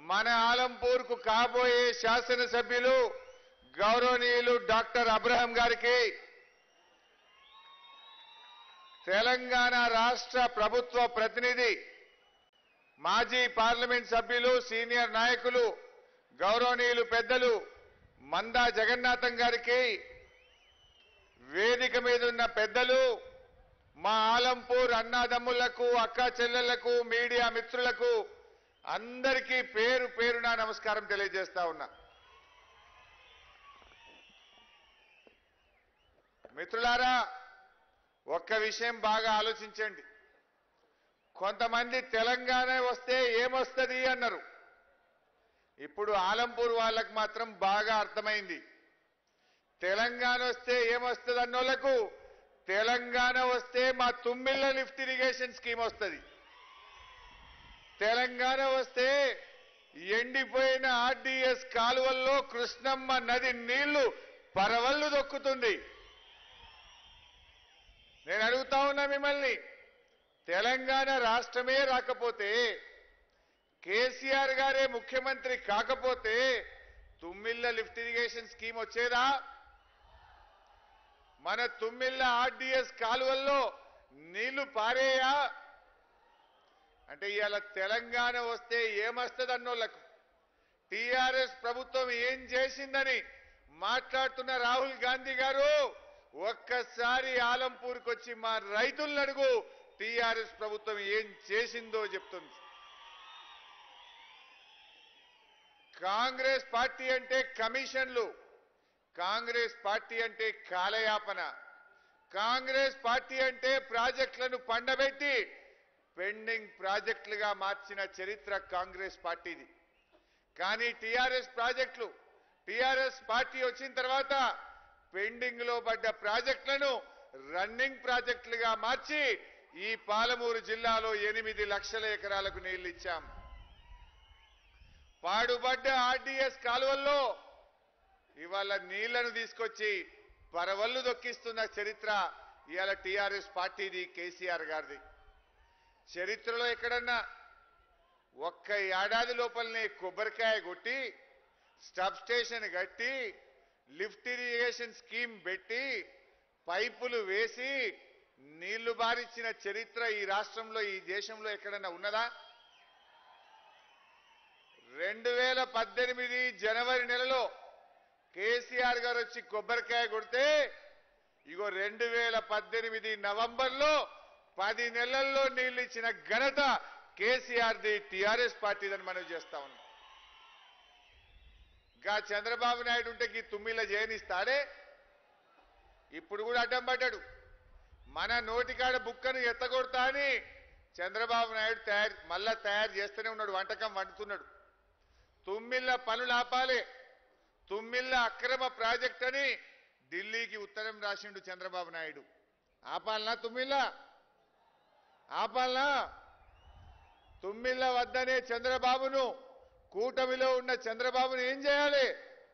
మన ఆలంపూర్కు కాబోయే శాసనసభ్యులు గౌరవనీయులు డాక్టర్ అబ్రహం గారికి తెలంగాణ రాష్ట్ర ప్రభుత్వ ప్రతినిధి మాజీ పార్లమెంట్ సభ్యులు సీనియర్ నాయకులు గౌరవనీయులు పెద్దలు మందా జగన్నాథం గారికి వేదిక మీద ఉన్న పెద్దలు మా ఆలంపూర్ అన్నాదమ్ములకు అక్క చెల్లెళ్లకు మీడియా మిత్రులకు అందరికీ పేరు పేరున నమస్కారం తెలియజేస్తా ఉన్నా మిత్రులారా ఒక్క విషయం బాగా ఆలోచించండి కొంతమంది తెలంగాణ వస్తే ఏమొస్తుంది అన్నారు ఇప్పుడు ఆలంపూర్ వాళ్ళకు మాత్రం బాగా అర్థమైంది తెలంగాణ వస్తే ఏమొస్తుంది అన్నోళ్లకు తెలంగాణ వస్తే మా తుమ్మిళ్ళ లిఫ్ట్ ఇరిగేషన్ స్కీమ్ వస్తుంది తెలంగాణ వస్తే ఎండిపోయిన ఆర్డీఎస్ కాలువల్లో కృష్ణమ్మ నది నీళ్లు పరవళ్ళు దొక్కుతుంది నేను అడుగుతా ఉన్నా మిమ్మల్ని తెలంగాణ రాష్ట్రమే రాకపోతే కేసీఆర్ గారే ముఖ్యమంత్రి కాకపోతే తుమ్మిళ్ళ లిఫ్ట్ ఇరిగేషన్ స్కీమ్ వచ్చేదా మన తుమ్మిళ్ళ ఆర్డీఎస్ కాలువల్లో నీళ్లు పారేయా అంటే ఇవాళ తెలంగాణ వస్తే ఏమొస్తుంది అన్నోళ్లకు టీఆర్ఎస్ ప్రభుత్వం ఏం చేసిందని మాట్లాడుతున్న రాహుల్ గాంధీ గారు ఒక్కసారి ఆలంపూర్కి వచ్చి మా రైతులను అడుగు టీఆర్ఎస్ ప్రభుత్వం ఏం చేసిందో చెప్తుంది కాంగ్రెస్ పార్టీ అంటే కమిషన్లు కాంగ్రెస్ పార్టీ అంటే కాలయాపన కాంగ్రెస్ పార్టీ అంటే ప్రాజెక్టులను పండబెట్టి పెండింగ్ ప్రాజెక్టులుగా మార్చిన చరిత్ర కాంగ్రెస్ పార్టీది కానీ టీఆర్ఎస్ ప్రాజెక్టులు టీఆర్ఎస్ పార్టీ వచ్చిన తర్వాత పెండింగ్ లో పడ్డ ప్రాజెక్టులను రన్నింగ్ ప్రాజెక్టులుగా మార్చి ఈ పాలమూరు జిల్లాలో ఎనిమిది లక్షల ఎకరాలకు నీళ్లు ఇచ్చాం పాడుబడ్డ ఆర్డీఎస్ కాలువల్లో ఇవాళ నీళ్లను తీసుకొచ్చి పరవళ్ళు దొక్కిస్తున్న చరిత్ర ఇవాళ టీఆర్ఎస్ పార్టీది కేసీఆర్ గారిది చరిత్రలో ఎక్కడన్నా ఒక్క ఏడాది లోపలనే కొబ్బరికాయ కొట్టి స్టబ్ స్టేషన్ కట్టి లిఫ్ట్ ఇరిగేషన్ స్కీమ్ పెట్టి పైపులు వేసి నీళ్లు బారిచ్చిన చరిత్ర ఈ రాష్ట్రంలో ఈ దేశంలో ఎక్కడన్నా ఉన్నదా రెండు వేల పద్దెనిమిది జనవరి నెలలో కేసీఆర్ గారు వచ్చి కొబ్బరికాయ కొడితే ఇగో రెండు వేల పద్దెనిమిది నవంబర్లో పది నెలల్లో నీళ్లు ఇచ్చిన ఘనత కేసీఆర్ది టీఆర్ఎస్ పార్టీదని మనం చేస్తా ఉన్నాం గా చంద్రబాబు నాయుడు ఉంటే ఈ తుమ్మిళ్ళ జయనిస్తాడే ఇప్పుడు కూడా అడ్డం పడ్డాడు మన నోటికాడ బుక్కను ఎత్తగొడతా అని చంద్రబాబు నాయుడు తయారు మళ్ళా తయారు చేస్తూనే ఉన్నాడు వంటకం వండుతున్నాడు తుమ్మిళ్ళ పనులు ఆపాలి తుమ్మిళ్ళ అక్రమ ప్రాజెక్ట్ అని ఢిల్లీకి ఉత్తరం రాసిండు చంద్రబాబు నాయుడు ఆపాలనా తుమ్మిళ్ళ ఆపాలనా తుమ్మిళ్ళ వద్దనే చంద్రబాబును కూటమిలో ఉన్న చంద్రబాబును ఏం చేయాలి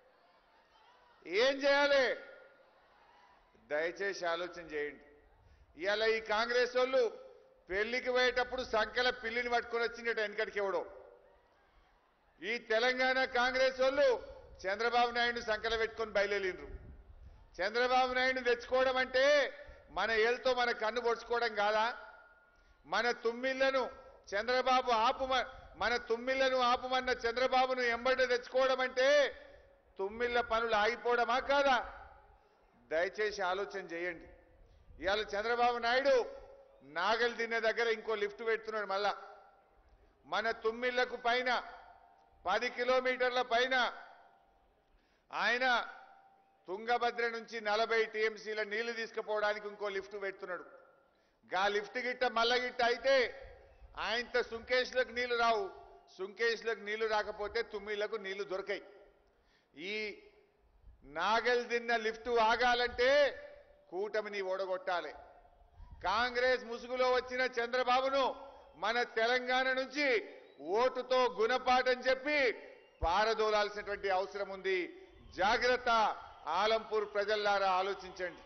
ఏం చేయాలి దయచేసి ఆలోచన చేయండి ఇవాళ ఈ కాంగ్రెస్ వాళ్ళు పెళ్లికి పోయేటప్పుడు సంఖ్యల పిల్లిని పట్టుకొని వచ్చిండట వెనకటికి ఎవడో ఈ తెలంగాణ కాంగ్రెస్ వాళ్ళు చంద్రబాబు నాయుడు సంఖ్యలు పెట్టుకొని బయలుదేరిండ్రు చంద్రబాబు నాయుడు తెచ్చుకోవడం అంటే మన ఏళ్ళతో మన కన్ను పొడుచుకోవడం కాదా మన తుమ్మిళ్లను చంద్రబాబు ఆపుమ మన తుమ్మిళ్లను ఆపుమన్న చంద్రబాబును ఎంబడి తెచ్చుకోవడం అంటే తుమ్మిళ్ళ పనులు ఆగిపోవడమా కాదా దయచేసి ఆలోచన చేయండి ఇవాళ చంద్రబాబు నాయుడు నాగలి తినే దగ్గర ఇంకో లిఫ్ట్ పెడుతున్నాడు మళ్ళా మన తుమ్మిళ్లకు పైన పది కిలోమీటర్ల పైన ఆయన తుంగభద్ర నుంచి నలభై టీఎంసీల నీళ్లు తీసుకుపోవడానికి ఇంకో లిఫ్ట్ పెడుతున్నాడు గా లిఫ్ట్ గిట్ట మల్ల గిట్ట అయితే ఆయనతో సుంకేష్లకు నీళ్లు రావు సుంకేష్లకు నీళ్లు రాకపోతే తుమ్మిళ్లకు నీళ్లు దొరకాయి ఈ నాగల్ తిన్న లిఫ్ట్ ఆగాలంటే కూటమిని ఓడగొట్టాలి కాంగ్రెస్ ముసుగులో వచ్చిన చంద్రబాబును మన తెలంగాణ నుంచి ఓటుతో గుణపాఠం చెప్పి పారదోలాల్సినటువంటి అవసరం ఉంది జాగ్రత్త ఆలంపూర్ ప్రజల్లారా ఆలోచించండి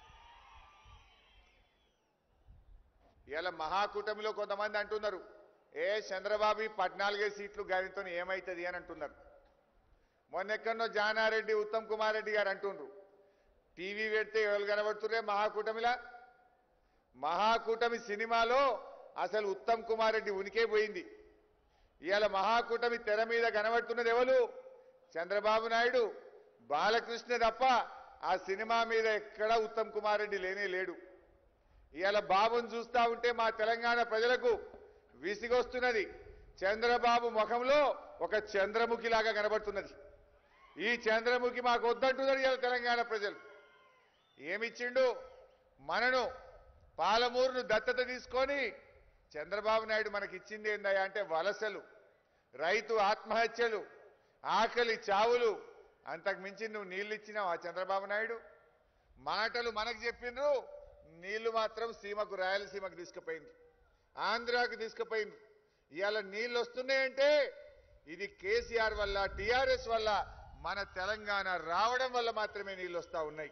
ఇలా మహాకూటమిలో కొంతమంది అంటున్నారు ఏ చంద్రబాబు ఈ పద్నాలుగే సీట్లు గారితో ఏమవుతుంది అని అంటున్నారు మొన్నెక్కడో జానారెడ్డి ఉత్తమ్ కుమార్ రెడ్డి గారు అంటుండ్రు టీవీ పెడితే ఎవరు కనబడుతుర్రే మహాకూటమిలా మహాకూటమి సినిమాలో అసలు ఉత్తమ్ కుమార్ రెడ్డి ఉనికే పోయింది ఇవాళ మహాకూటమి తెర మీద కనబడుతున్నది ఎవరు చంద్రబాబు నాయుడు బాలకృష్ణ తప్ప ఆ సినిమా మీద ఎక్కడా ఉత్తమ్ కుమార్ రెడ్డి లేనే లేడు ఇవాళ బాబుని చూస్తా ఉంటే మా తెలంగాణ ప్రజలకు విసిగొస్తున్నది చంద్రబాబు ముఖంలో ఒక చంద్రముఖిలాగా కనబడుతున్నది ఈ చంద్రముఖి మాకు వద్దంటున్నారు ఇవాళ తెలంగాణ ప్రజలు ఏమిచ్చిండు మనను పాలమూరును దత్తత తీసుకొని చంద్రబాబు నాయుడు మనకి ఇచ్చింది ఏందయ్యా అంటే వలసలు రైతు ఆత్మహత్యలు ఆకలి చావులు అంతకు మించి నువ్వు నీళ్ళు ఇచ్చినావు ఆ చంద్రబాబు నాయుడు మాటలు మనకు చెప్పిండ్రు నీళ్లు మాత్రం సీమకు రాయలసీమకు తీసుకుపోయింది ఆంధ్రాకు తీసుకుపోయింది ఇవాళ నీళ్ళు వస్తున్నాయంటే ఇది కేసీఆర్ వల్ల టీఆర్ఎస్ వల్ల మన తెలంగాణ రావడం వల్ల మాత్రమే నీళ్ళు వస్తా ఉన్నాయి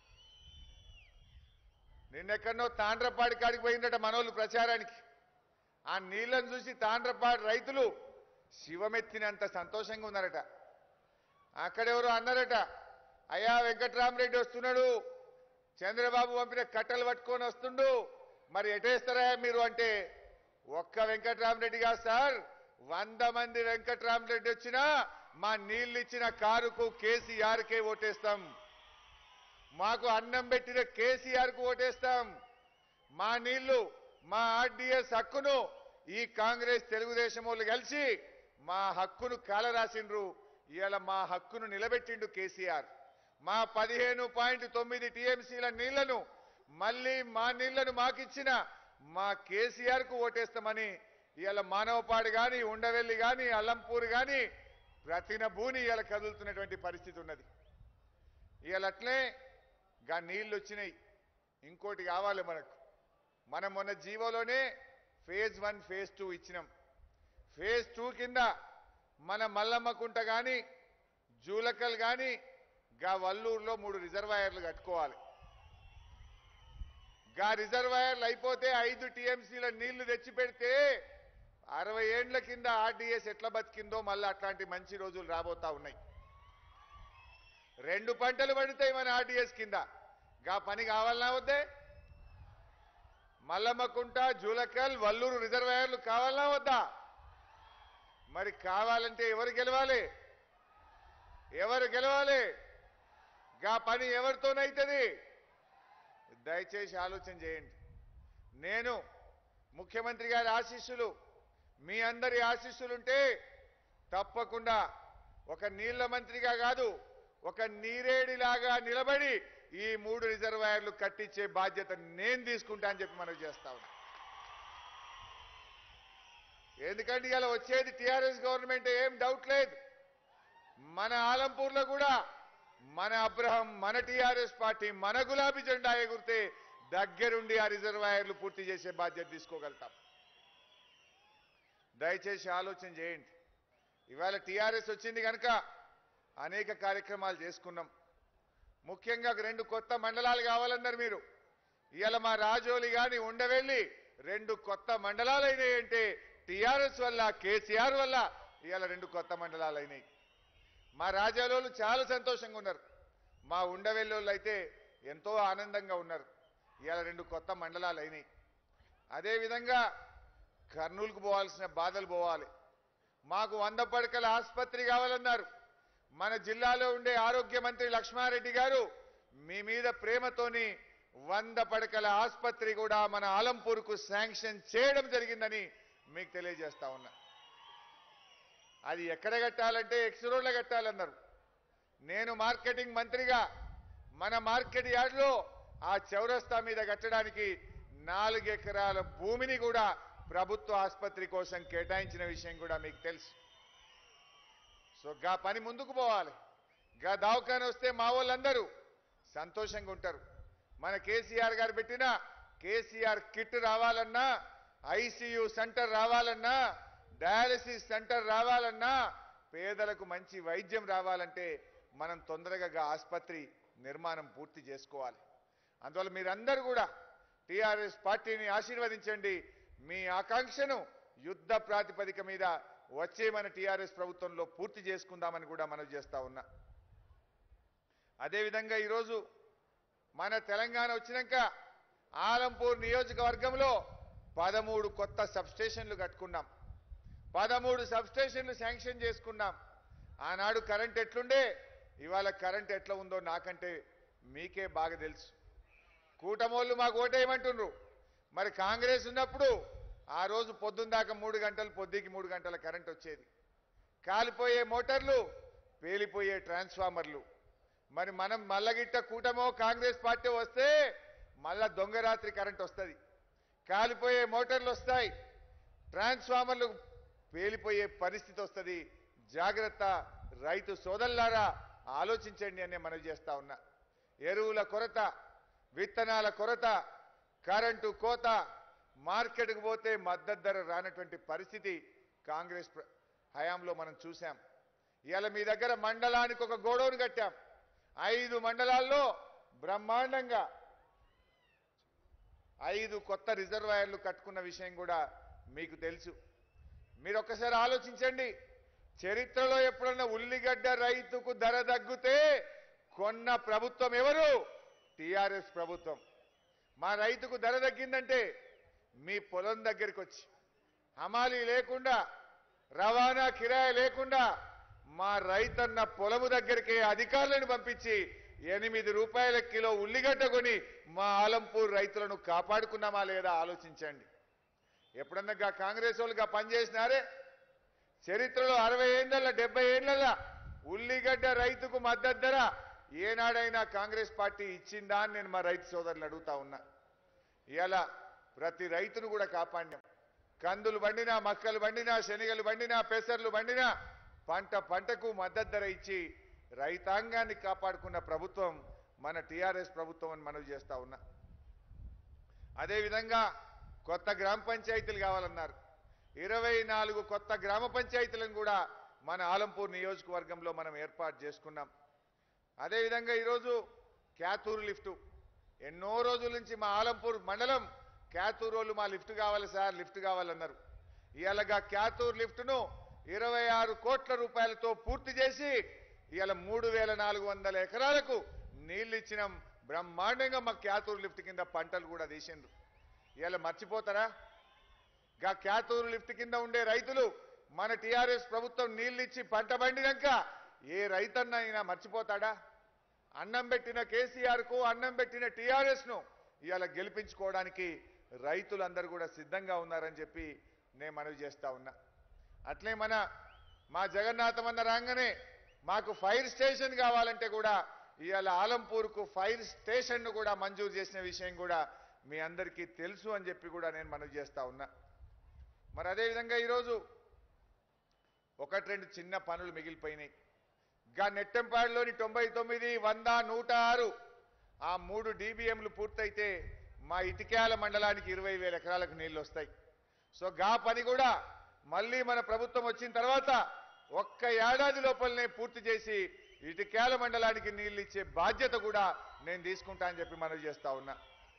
నిన్నెక్కడనో తాండ్రపాడి కాడికి పోయిందట మనోళ్ళు ప్రచారానికి ఆ నీళ్లను చూసి తాండ్రపాడి రైతులు శివమెత్తినంత సంతోషంగా ఉన్నారట అక్కడెవరో అన్నారట అయ్యా వెంకట్రామరెడ్డి వస్తున్నాడు చంద్రబాబు పంపిన కట్టలు పట్టుకొని వస్తుండు మరి ఎటేస్తారా మీరు అంటే ఒక్క వెంకట్రామరెడ్డి కాదు సార్ వంద మంది వెంకట్రామరెడ్డి వచ్చినా మా నీళ్ళు ఇచ్చిన కారుకు కేసీఆర్కే ఓటేస్తాం మాకు అన్నం పెట్టిన కేసీఆర్ కు ఓటేస్తాం మా నీళ్లు మా ఆర్డీఎస్ హక్కును ఈ కాంగ్రెస్ తెలుగుదేశం వాళ్ళు కలిసి మా హక్కును కాలరాసిండ్రు ఇవాళ మా హక్కును నిలబెట్టిండు కేసీఆర్ మా పదిహేను పాయింట్ తొమ్మిది టీఎంసీల నీళ్లను మళ్ళీ మా నీళ్లను మాకిచ్చిన మా కేసీఆర్ కు ఓటేస్తామని ఇవాళ మానవపాడు గాని ఉండవెల్లి గాని అల్లంపూర్ గాని ప్రతిన భూని ఇవాళ కదులుతున్నటువంటి పరిస్థితి ఉన్నది ఇవాళ అట్లే గా నీళ్లు వచ్చినాయి ఇంకోటి కావాలి మనకు మనం మొన్న జీవోలోనే ఫేజ్ వన్ ఫేజ్ టూ ఇచ్చినాం ఫేజ్ టూ కింద మన మల్లమ్మకుంట కానీ జూలకల్ కానీ గా వల్లూరులో మూడు రిజర్వాయర్లు కట్టుకోవాలి గా రిజర్వాయర్లు అయిపోతే ఐదు టీఎంసీల నీళ్లు తెచ్చి పెడితే అరవై ఏండ్ల కింద ఆర్డీఎస్ ఎట్లా బతికిందో మళ్ళీ అట్లాంటి మంచి రోజులు రాబోతా ఉన్నాయి రెండు పంటలు పండుతాయి మన ఆర్డీఎస్ కింద గా పని కావాలన్నా వద్దే మల్లమ్మకుంట జూలకల్ వల్లూరు రిజర్వాయర్లు కావాలన్నా వద్దా మరి కావాలంటే ఎవరు గెలవాలి ఎవరు గెలవాలి గా పని ఎవరితోనైతుంది దయచేసి ఆలోచన చేయండి నేను ముఖ్యమంత్రి గారి ఆశీస్సులు మీ అందరి ఆశీస్సులుంటే తప్పకుండా ఒక నీళ్ల మంత్రిగా కాదు ఒక నీరేడిలాగా నిలబడి ఈ మూడు రిజర్వాయర్లు కట్టించే బాధ్యత నేను తీసుకుంటా అని చెప్పి మనం చేస్తా ఉన్నాం ఎందుకంటే ఇలా వచ్చేది టీఆర్ఎస్ గవర్నమెంట్ ఏం డౌట్ లేదు మన ఆలంపూర్లో కూడా మన అబ్రహం మన టీఆర్ఎస్ పార్టీ మన గులాబీ జెండా ఎగురితే దగ్గరుండి ఆ రిజర్వాయర్లు పూర్తి చేసే బాధ్యత తీసుకోగలుగుతాం దయచేసి ఆలోచన చేయండి ఇవాళ టీఆర్ఎస్ వచ్చింది కనుక అనేక కార్యక్రమాలు చేసుకున్నాం ముఖ్యంగా రెండు కొత్త మండలాలు కావాలన్నారు మీరు ఇవాళ మా రాజోలి గాని ఉండవెళ్ళి రెండు కొత్త మండలాలు అయినాయి అంటే టీఆర్ఎస్ వల్ల కేసీఆర్ వల్ల ఇవాళ రెండు కొత్త మండలాలు అయినాయి మా రాజాలోళ్ళు చాలా సంతోషంగా ఉన్నారు మా ఉండవెల్లోళ్ళు అయితే ఎంతో ఆనందంగా ఉన్నారు ఇవాళ రెండు కొత్త మండలాలు అయినాయి అదేవిధంగా కర్నూలుకు పోవాల్సిన బాధలు పోవాలి మాకు వంద పడకల ఆసుపత్రి కావాలన్నారు మన జిల్లాలో ఉండే ఆరోగ్య మంత్రి లక్ష్మారెడ్డి గారు మీ మీద ప్రేమతోని వంద పడకల ఆసుపత్రి కూడా మన ఆలంపూర్కు శాంక్షన్ చేయడం జరిగిందని మీకు తెలియజేస్తా ఉన్నా అది ఎక్కడ కట్టాలంటే ఎక్స్ రోడ్లో కట్టాలన్నారు నేను మార్కెటింగ్ మంత్రిగా మన మార్కెట్ యార్డ్లో ఆ చౌరస్తా మీద కట్టడానికి నాలుగు ఎకరాల భూమిని కూడా ప్రభుత్వ ఆసుపత్రి కోసం కేటాయించిన విషయం కూడా మీకు తెలుసు సో గా పని ముందుకు పోవాలి గా దవాఖాన వస్తే మా వాళ్ళందరూ సంతోషంగా ఉంటారు మన కేసీఆర్ గారు పెట్టిన కేసీఆర్ కిట్ రావాలన్నా ఐసీయూ సెంటర్ రావాలన్నా డయాలసిస్ సెంటర్ రావాలన్నా పేదలకు మంచి వైద్యం రావాలంటే మనం తొందరగా గా ఆసుపత్రి నిర్మాణం పూర్తి చేసుకోవాలి అందువల్ల మీరందరూ కూడా టీఆర్ఎస్ పార్టీని ఆశీర్వదించండి మీ ఆకాంక్షను యుద్ధ ప్రాతిపదిక మీద వచ్చే మన టీఆర్ఎస్ ప్రభుత్వంలో పూర్తి చేసుకుందామని కూడా మనం చేస్తా ఉన్నా అదేవిధంగా ఈరోజు మన తెలంగాణ వచ్చినాక ఆలంపూర్ నియోజకవర్గంలో పదమూడు కొత్త సబ్స్టేషన్లు కట్టుకున్నాం పదమూడు సబ్స్టేషన్లు శాంక్షన్ చేసుకున్నాం ఆనాడు కరెంట్ ఎట్లుండే ఇవాళ కరెంట్ ఎట్లా ఉందో నాకంటే మీకే బాగా తెలుసు కూటమోళ్ళు మాకు ఓటేయమంటుండ్రు మరి కాంగ్రెస్ ఉన్నప్పుడు ఆ రోజు పొద్దున్న దాకా మూడు గంటలు పొద్దుకి మూడు గంటల కరెంట్ వచ్చేది కాలిపోయే మోటార్లు పేలిపోయే ట్రాన్స్ఫార్మర్లు మరి మనం మల్లగిట్ట కూటమో కాంగ్రెస్ పార్టీ వస్తే మళ్ళా దొంగ రాత్రి కరెంట్ వస్తుంది కాలిపోయే మోటార్లు వస్తాయి ట్రాన్స్ఫార్మర్లు పేలిపోయే పరిస్థితి వస్తుంది జాగ్రత్త రైతు సోదరులారా ఆలోచించండి అని మనం చేస్తా ఉన్నా ఎరువుల కొరత విత్తనాల కొరత కరెంటు కోత మార్కెట్కు పోతే మద్దతు ధర రానటువంటి పరిస్థితి కాంగ్రెస్ ప్ర- హయాంలో మనం చూశాం ఇవాళ మీ దగ్గర మండలానికి ఒక గోడౌన్ కట్టాం ఐదు మండలాల్లో బ్రహ్మాండంగా ఐదు కొత్త రిజర్వాయర్లు కట్టుకున్న విషయం కూడా మీకు తెలుసు మీరు ఒక్కసారి ఆలోచించండి చరిత్రలో ఎప్పుడన్నా ఉల్లిగడ్డ రైతుకు ధర తగ్గితే కొన్న ప్రభుత్వం ఎవరు టిఆర్ఎస్ ప్రభుత్వం మా రైతుకు ధర తగ్గిందంటే మీ పొలం దగ్గరికి వచ్చి హమాలీ లేకుండా రవాణా కిరాయి లేకుండా మా రైతన్న పొలము దగ్గరికి అధికారులను పంపించి ఎనిమిది రూపాయల కిలో ఉల్లిగడ్డ కొని మా ఆలంపూర్ రైతులను కాపాడుకున్నామా లేదా ఆలోచించండి ఎప్పుడన్నా గా కాంగ్రెస్ వాళ్ళు గా పనిచేసినారే చరిత్రలో అరవై ఏళ్ళ డెబ్బై ఏళ్ళ ఉల్లిగడ్డ రైతుకు మద్దతు ధర ఏనాడైనా కాంగ్రెస్ పార్టీ ఇచ్చిందా అని నేను మా రైతు సోదరులు అడుగుతా ఉన్నా ఇలా ప్రతి రైతును కూడా కాపాడినాం కందులు పండినా మక్కలు పండినా శనగలు పండినా పెసర్లు పండినా పంట పంటకు మద్దతు ధర ఇచ్చి రైతాంగాన్ని కాపాడుకున్న ప్రభుత్వం మన టీఆర్ఎస్ ప్రభుత్వం అని మనవి చేస్తా ఉన్నా అదేవిధంగా కొత్త గ్రామ పంచాయతీలు కావాలన్నారు ఇరవై నాలుగు కొత్త గ్రామ పంచాయతీలను కూడా మన ఆలంపూర్ నియోజకవర్గంలో మనం ఏర్పాటు చేసుకున్నాం అదేవిధంగా ఈరోజు క్యాతూరు లిఫ్టు ఎన్నో రోజుల నుంచి మా ఆలంపూర్ మండలం క్యాతూరు వాళ్ళు మా లిఫ్ట్ కావాలి సార్ లిఫ్ట్ కావాలన్నారు ఇవాళగా క్యాతూరు లిఫ్ట్ను ఇరవై ఆరు కోట్ల రూపాయలతో పూర్తి చేసి ఇవాళ మూడు వేల నాలుగు వందల ఎకరాలకు నీళ్లు ఇచ్చినాం బ్రహ్మాండంగా మా క్యాతూరు లిఫ్ట్ కింద పంటలు కూడా తీసిండ్రు ఇవాళ మర్చిపోతారా గా క్యాతూరు లిఫ్ట్ కింద ఉండే రైతులు మన టీఆర్ఎస్ ప్రభుత్వం నీళ్ళిచ్చి పంట పండినాక ఏ రైతన్న అయినా మర్చిపోతాడా అన్నం పెట్టిన కేసీఆర్ కు అన్నం పెట్టిన టీఆర్ఎస్ ను ఇవాళ గెలిపించుకోవడానికి రైతులందరూ కూడా సిద్ధంగా ఉన్నారని చెప్పి నేను మనవి చేస్తా ఉన్నా అట్లే మన మా జగన్నాథమన్న రాగానే మాకు ఫైర్ స్టేషన్ కావాలంటే కూడా ఇవాళ ఆలంపూర్కు ఫైర్ స్టేషన్ను కూడా మంజూరు చేసిన విషయం కూడా మీ అందరికీ తెలుసు అని చెప్పి కూడా నేను మనవి చేస్తా ఉన్నా మరి అదేవిధంగా ఈరోజు ఒకటి రెండు చిన్న పనులు మిగిలిపోయినాయి గా నెట్టంపాడులోని తొంభై తొమ్మిది వంద నూట ఆరు ఆ మూడు డీబీఎంలు పూర్తయితే మా ఇటిక్యాల మండలానికి ఇరవై వేల ఎకరాలకు నీళ్లు వస్తాయి సో గా పని కూడా మళ్ళీ మన ప్రభుత్వం వచ్చిన తర్వాత ఒక్క ఏడాది లోపలనే పూర్తి చేసి ఇటిక్యాల మండలానికి నీళ్లు ఇచ్చే బాధ్యత కూడా నేను తీసుకుంటా అని చెప్పి మనవి చేస్తా ఉన్నా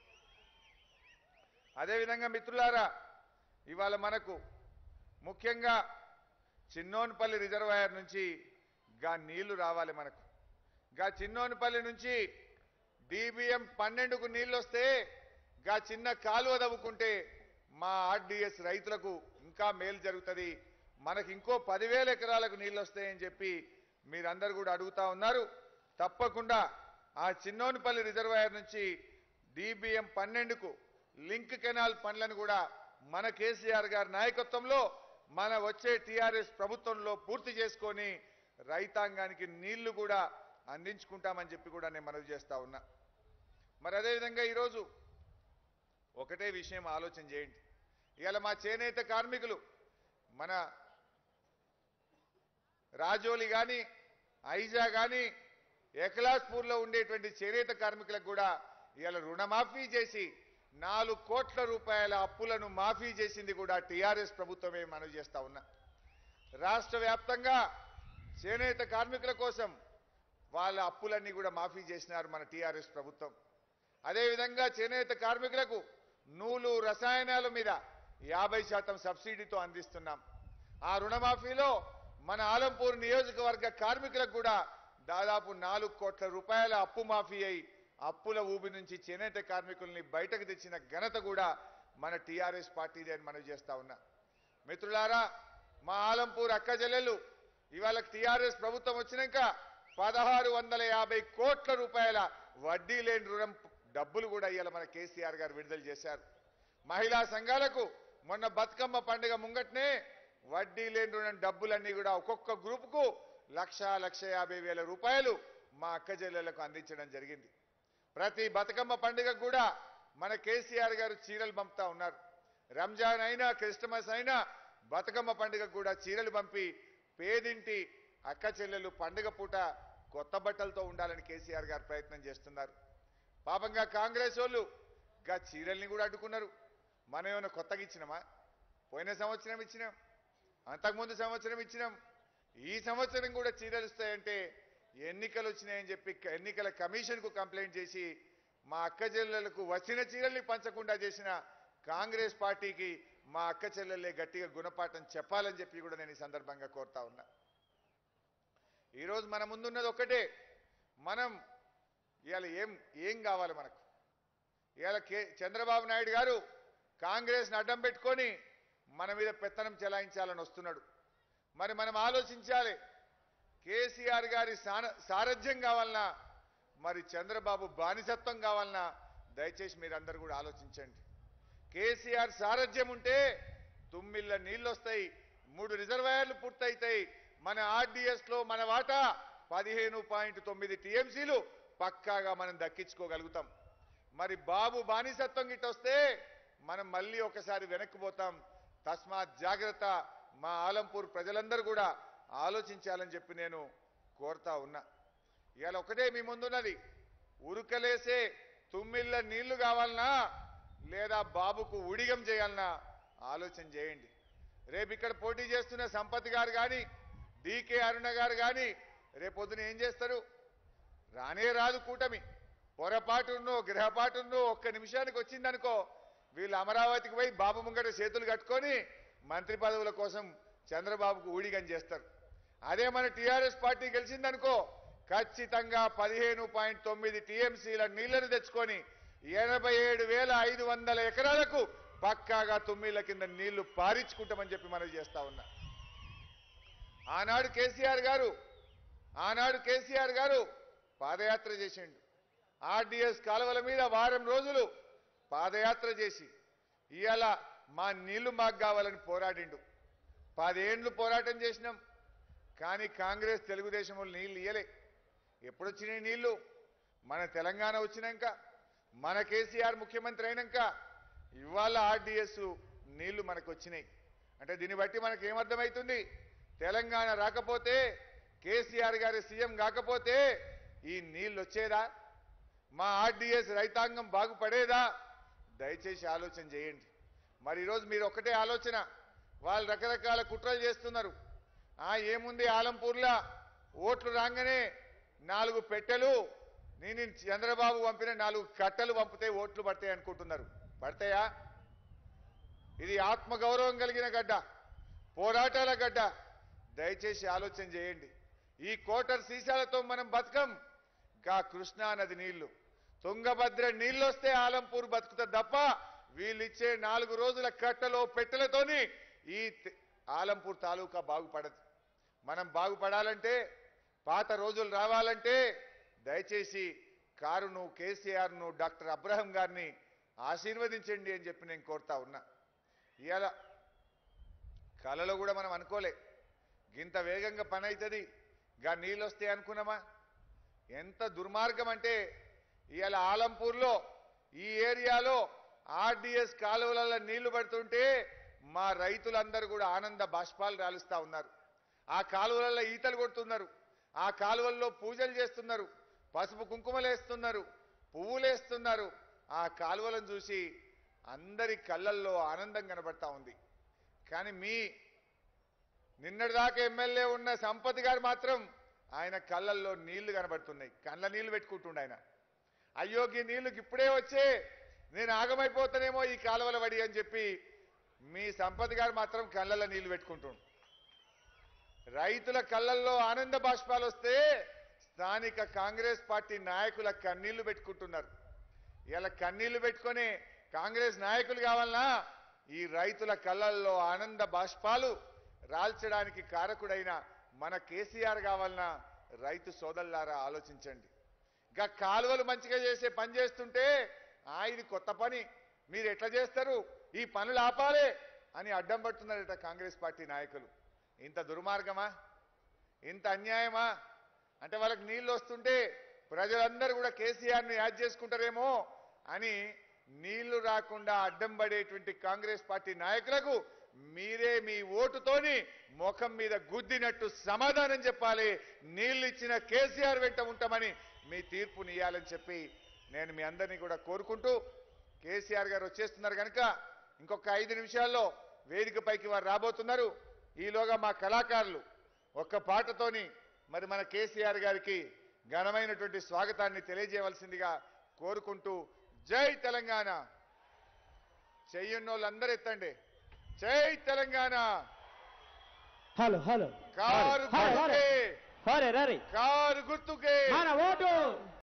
అదేవిధంగా మిత్రులారా ఇవాళ మనకు ముఖ్యంగా చిన్నోన్పల్లి రిజర్వాయర్ నుంచి గా నీళ్లు రావాలి మనకు గా చిన్నోన్పల్లి నుంచి డిబిఎం పన్నెండుకు నీళ్లు వస్తే గా చిన్న కాలువ తవ్వుకుంటే మా ఆర్డీఎస్ రైతులకు ఇంకా మేలు జరుగుతుంది మనకి ఇంకో పదివేల ఎకరాలకు నీళ్లు వస్తాయని చెప్పి మీరందరూ కూడా అడుగుతా ఉన్నారు తప్పకుండా ఆ చిన్నోనిపల్లి రిజర్వాయర్ నుంచి డిబిఎం పన్నెండుకు లింక్ కెనాల్ పనులను కూడా మన కేసీఆర్ గారి నాయకత్వంలో మన వచ్చే టీఆర్ఎస్ ప్రభుత్వంలో పూర్తి చేసుకొని రైతాంగానికి నీళ్లు కూడా అందించుకుంటామని చెప్పి కూడా నేను మనవి చేస్తా ఉన్నా మరి అదేవిధంగా ఈరోజు ఒకటే విషయం ఆలోచన చేయండి ఇవాళ మా చేనేత కార్మికులు మన రాజోలి కానీ ఐజా కానీ ఎకలాస్పూర్లో ఉండేటువంటి చేనేత కార్మికులకు కూడా ఇవాళ రుణమాఫీ చేసి నాలుగు కోట్ల రూపాయల అప్పులను మాఫీ చేసింది కూడా టీఆర్ఎస్ ప్రభుత్వమే మనవి చేస్తా ఉన్నా రాష్ట్ర వ్యాప్తంగా చేనేత కార్మికుల కోసం వాళ్ళ అప్పులన్నీ కూడా మాఫీ చేసినారు మన టీఆర్ఎస్ ప్రభుత్వం అదేవిధంగా చేనేత కార్మికులకు నూలు రసాయనాల మీద యాభై శాతం సబ్సిడీతో అందిస్తున్నాం ఆ రుణమాఫీలో మన ఆలంపూర్ నియోజకవర్గ కార్మికులకు కూడా దాదాపు నాలుగు కోట్ల రూపాయల అప్పు మాఫీ అయి అప్పుల ఊబి నుంచి చేనేత కార్మికుల్ని బయటకు తెచ్చిన ఘనత కూడా మన టీఆర్ఎస్ పార్టీదే అని మనవి చేస్తా ఉన్నా మిత్రులారా మా ఆలంపూర్ అక్క చెల్లెలు ఇవాళ టీఆర్ఎస్ ప్రభుత్వం వచ్చినాక పదహారు వందల యాభై కోట్ల రూపాయల వడ్డీ లేని రుణం డబ్బులు కూడా ఇవాళ మన కేసీఆర్ గారు విడుదల చేశారు మహిళా సంఘాలకు మొన్న బతుకమ్మ పండుగ ముంగట్నే వడ్డీ లేని రుణం డబ్బులన్నీ కూడా ఒక్కొక్క గ్రూపుకు లక్ష లక్ష యాభై వేల రూపాయలు మా అక్క చెల్లెలకు అందించడం జరిగింది ప్రతి బతుకమ్మ పండుగ కూడా మన కేసీఆర్ గారు చీరలు పంపుతా ఉన్నారు రంజాన్ అయినా క్రిస్టమస్ అయినా బతుకమ్మ పండుగ కూడా చీరలు పంపి పేదింటి అక్క చెల్లెలు పండుగ పూట కొత్త బట్టలతో ఉండాలని కేసీఆర్ గారు ప్రయత్నం చేస్తున్నారు పాపంగా కాంగ్రెస్ వాళ్ళు గా చీరల్ని కూడా అడ్డుకున్నారు మనం ఏమైనా కొత్తగా ఇచ్చినామా పోయిన సంవత్సరం ఇచ్చినాం అంతకుముందు సంవత్సరం ఇచ్చినాం ఈ సంవత్సరం కూడా చీరలు ఇస్తాయంటే ఎన్నికలు వచ్చినాయని చెప్పి ఎన్నికల కమిషన్కు కంప్లైంట్ చేసి మా అక్క చెల్లెలకు వచ్చిన చీరల్ని పంచకుండా చేసిన కాంగ్రెస్ పార్టీకి మా అక్క చెల్లెళ్ళే గట్టిగా గుణపాఠం చెప్పాలని చెప్పి కూడా నేను ఈ సందర్భంగా కోరుతా ఉన్నా ఈరోజు మన ముందున్నది ఒక్కటే మనం ఇవాళ ఏం ఏం కావాలి మనకు ఇవాళ కే చంద్రబాబు నాయుడు గారు కాంగ్రెస్ని అడ్డం పెట్టుకొని మన మీద పెత్తనం చెలాయించాలని వస్తున్నాడు మరి మనం ఆలోచించాలి కేసీఆర్ గారి సాన సారథ్యం కావాలన్నా మరి చంద్రబాబు బానిసత్వం కావాలన్నా దయచేసి మీరందరూ కూడా ఆలోచించండి కేసీఆర్ సారథ్యం ఉంటే తుమ్మిళ్ళ నీళ్ళు వస్తాయి మూడు రిజర్వాయర్లు పూర్తయితాయి మన ఆర్డీఎస్ లో మన వాటా పదిహేను పాయింట్ తొమ్మిది టీఎంసీలు పక్కాగా మనం దక్కించుకోగలుగుతాం మరి బాబు బానిసత్వం గిట్ట వస్తే మనం మళ్ళీ ఒకసారి వెనక్కి పోతాం తస్మాత్ జాగ్రత్త మా ఆలంపూర్ ప్రజలందరూ కూడా ఆలోచించాలని చెప్పి నేను కోరుతా ఉన్నా ఇవాళ ఒకటే మీ ముందున్నది ఉరుకలేసే తుమ్మిళ్ళ నీళ్లు కావాలన్నా లేదా బాబుకు ఉడిగం చేయాలన్నా ఆలోచన చేయండి రేపు ఇక్కడ పోటీ చేస్తున్న సంపత్ గారు కానీ డీకే అరుణ గారు కానీ రేపొద్దున ఏం చేస్తారు రానే రాదు కూటమి పొరపాటున్నో గ్రహపాటున్నో ఒక్క నిమిషానికి వచ్చిందనుకో వీళ్ళు అమరావతికి పోయి బాబు ముంగట చేతులు కట్టుకొని మంత్రి పదవుల కోసం చంద్రబాబుకు ఊడిగం చేస్తారు అదే మన టీఆర్ఎస్ పార్టీ గెలిచిందనుకో ఖచ్చితంగా పదిహేను పాయింట్ తొమ్మిది టీఎంసీల నీళ్లను తెచ్చుకొని ఎనభై ఏడు వేల ఐదు వందల ఎకరాలకు పక్కాగా తొమ్మిదిల కింద నీళ్లు పారించుకుంటామని చెప్పి మనం చేస్తా ఉన్నా ఆనాడు కేసీఆర్ గారు ఆనాడు కేసీఆర్ గారు పాదయాత్ర చేసిండు ఆర్డీఎస్ కాలువల మీద వారం రోజులు పాదయాత్ర చేసి ఇవాళ మా నీళ్లు మాకు కావాలని పోరాడిండు పదేండ్లు పోరాటం చేసినాం కానీ కాంగ్రెస్ తెలుగుదేశం వాళ్ళు నీళ్లు ఇయ్యలే ఎప్పుడు వచ్చినాయి నీళ్లు మన తెలంగాణ వచ్చినాక మన కేసీఆర్ ముఖ్యమంత్రి అయినాక ఇవాళ ఆర్డీఎస్ నీళ్లు మనకు వచ్చినాయి అంటే దీన్ని బట్టి మనకు ఏమర్థమవుతుంది తెలంగాణ రాకపోతే కేసీఆర్ గారి సీఎం కాకపోతే ఈ నీళ్లు వచ్చేదా మా ఆర్డీఎస్ రైతాంగం బాగుపడేదా దయచేసి ఆలోచన చేయండి మరి ఈరోజు మీరు ఒకటే ఆలోచన వాళ్ళు రకరకాల కుట్రలు చేస్తున్నారు ఆ ఏముంది ఆలంపూర్లా ఓట్లు రాగానే నాలుగు పెట్టెలు నేను చంద్రబాబు పంపిన నాలుగు కట్టలు పంపితే ఓట్లు పడతాయి అనుకుంటున్నారు పడతాయా ఇది ఆత్మగౌరవం కలిగిన గడ్డ పోరాటాల గడ్డ దయచేసి ఆలోచన చేయండి ఈ కోటర్ సీసాలతో మనం బతకం గా కృష్ణా నది నీళ్లు తుంగభద్ర నీళ్ళు వస్తే ఆలంపూర్ బతుకుతుంది తప్ప వీళ్ళిచ్చే నాలుగు రోజుల కట్టలో పెట్టెలతోని ఈ తె- ఆలంపూర్ తాలూకా బాగుపడదు మనం బాగుపడాలంటే పాత రోజులు రావాలంటే దయచేసి కారును కేసీఆర్ను డాక్టర్ అబ్రహం గారిని ఆశీర్వదించండి అని చెప్పి నేను కోరుతా ఉన్నా ఇవాళ కళలో కూడా మనం అనుకోలే గింత వేగంగా పని అవుతుంది గా నీళ్ళు వస్తాయి అనుకున్నామా ఎంత దుర్మార్గం అంటే ఇవాళ ఆలంపూర్లో ఈ ఏరియాలో ఆర్డీఎస్ కాలువలలో నీళ్లు పడుతుంటే మా రైతులందరూ కూడా ఆనంద బాష్పాలు రాలుస్తా ఉన్నారు ఆ కాలువలలో ఈతలు కొడుతున్నారు ఆ కాలువల్లో పూజలు చేస్తున్నారు పసుపు కుంకుమలు వేస్తున్నారు పువ్వులు వేస్తున్నారు ఆ కాలువలను చూసి అందరి కళ్ళల్లో ఆనందం కనబడతా ఉంది కానీ మీ నిన్నటిదాకా ఎమ్మెల్యే ఉన్న సంపత్ గారు మాత్రం ఆయన కళ్ళల్లో నీళ్లు కనబడుతున్నాయి కళ్ళ నీళ్లు పెట్టుకుంటుండ ఆయన అయ్యోకి నీళ్లుకి ఇప్పుడే వచ్చే నేను ఆగమైపోతానేమో ఈ కాలువల వడి అని చెప్పి మీ సంపత్ గారు మాత్రం కళ్ళల్లో నీళ్లు పెట్టుకుంటుండు రైతుల కళ్ళల్లో ఆనంద బాష్పాలు వస్తే స్థానిక కాంగ్రెస్ పార్టీ నాయకుల కన్నీళ్లు పెట్టుకుంటున్నారు ఇలా కన్నీళ్లు పెట్టుకొని కాంగ్రెస్ నాయకులు కావాలన్నా ఈ రైతుల కళ్ళల్లో ఆనంద బాష్పాలు రాల్చడానికి కారకుడైన మన కేసీఆర్ కావాలన్నా రైతు సోదరులారా ఆలోచించండి ఇంకా కాలువలు మంచిగా చేసే పని చేస్తుంటే ఆ ఇది కొత్త పని మీరు ఎట్లా చేస్తారు ఈ పనులు ఆపాలే అని అడ్డం పడుతున్నారట కాంగ్రెస్ పార్టీ నాయకులు ఇంత దుర్మార్గమా ఇంత అన్యాయమా అంటే వాళ్ళకి నీళ్లు వస్తుంటే ప్రజలందరూ కూడా కేసీఆర్ని యాడ్ చేసుకుంటారేమో అని నీళ్లు రాకుండా అడ్డం పడేటువంటి కాంగ్రెస్ పార్టీ నాయకులకు మీరే మీ ఓటుతోని ముఖం మీద గుద్దినట్టు సమాధానం చెప్పాలి నీళ్లు ఇచ్చిన కేసీఆర్ వెంట ఉంటామని మీ తీర్పునియాలని చెప్పి నేను మీ అందరినీ కూడా కోరుకుంటూ కేసీఆర్ గారు వచ్చేస్తున్నారు కనుక ఇంకొక ఐదు నిమిషాల్లో వేదికపైకి వారు రాబోతున్నారు ఈలోగా మా కళాకారులు ఒక్క పాటతోని మరి మన కేసీఆర్ గారికి ఘనమైనటువంటి స్వాగతాన్ని తెలియజేయవలసిందిగా కోరుకుంటూ జై తెలంగాణ చెయ్యున్నోళ్ళందరూ ఎత్తండి జై Telangana hello hello car hello, hello. గుర్తుకే హరే రరి కారు గుర్తుకే మన ఓటు